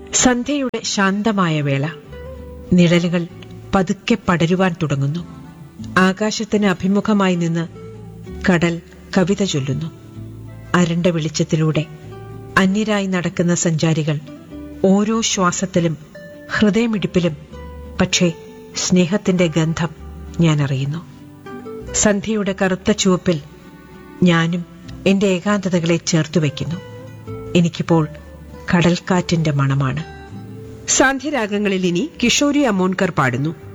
സന്ധ്യയുടെ ശാന്തമായ വേള നിഴലുകൾ പതുക്കെ പടരുവാൻ തുടങ്ങുന്നു ആകാശത്തിന് അഭിമുഖമായി നിന്ന് കടൽ കവിത ചൊല്ലുന്നു അരണ്ട വെളിച്ചത്തിലൂടെ അന്യരായി നടക്കുന്ന സഞ്ചാരികൾ ഓരോ ശ്വാസത്തിലും ഹൃദയമിടിപ്പിലും പക്ഷേ സ്നേഹത്തിന്റെ ഗന്ധം ഞാൻ അറിയുന്നു സന്ധ്യയുടെ കറുത്ത ചുവപ്പിൽ ഞാനും എന്റെ ഏകാന്തതകളെ ചേർത്തു വയ്ക്കുന്നു എനിക്കിപ്പോൾ കടൽക്കാറ്റിന്റെ മണമാണ് സാന്ധ്യരാഗങ്ങളിൽ ഇനി കിഷോരി അമോൻകർ പാടുന്നു